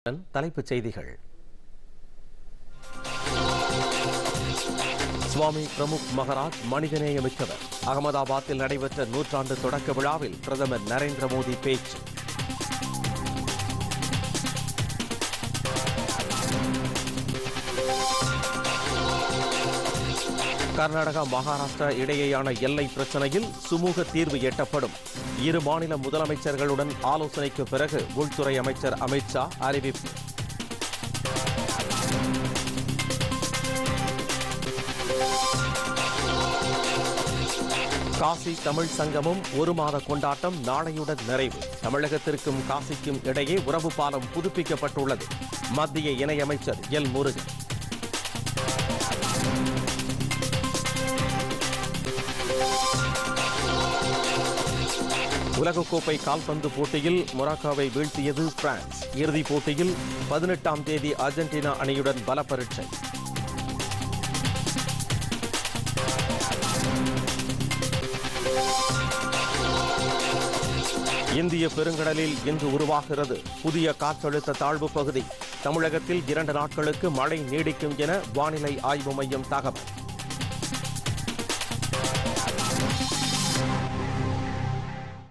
தலைப்புச் செய்திகள் சுவாமி பிரமுக் மகராஜ் மனிதநேய மிக்கவர் அகமதாபாத்தில் நடைபெற்ற நூற்றாண்டு தொடக்க விழாவில் பிரதமர் நரேந்திர மோடி பேச்சு கர்நாடகா மகாராஷ்டிரா இடையேயான எல்லை பிரச்சனையில் சுமூக தீர்வு எட்டப்படும் இரு மாநில முதலமைச்சர்களுடன் ஆலோசனைக்கு பிறகு உள்துறை அமைச்சர் அமித்ஷா அறிவிப்பு காசி தமிழ் சங்கமும் ஒரு மாத கொண்டாட்டம் நாளையுடன் நிறைவு தமிழகத்திற்கும் காசிக்கும் இடையே உறவு பாலம் புதுப்பிக்கப்பட்டுள்ளது மத்திய இணையமைச்சர் எல் முருகன் உலகக்கோப்பை கால்பந்து போட்டியில் மொராக்காவை வீழ்த்தியது பிரான்ஸ் இறுதிப் போட்டியில் பதினெட்டாம் தேதி அர்ஜென்டினா அணியுடன் பல பரீட்சை இந்திய பெருங்கடலில் இன்று உருவாகிறது புதிய காற்றழுத்த தாழ்வு பகுதி தமிழகத்தில் இரண்டு நாட்களுக்கு மழை நீடிக்கும் என வானிலை ஆய்வு மையம் தகவல்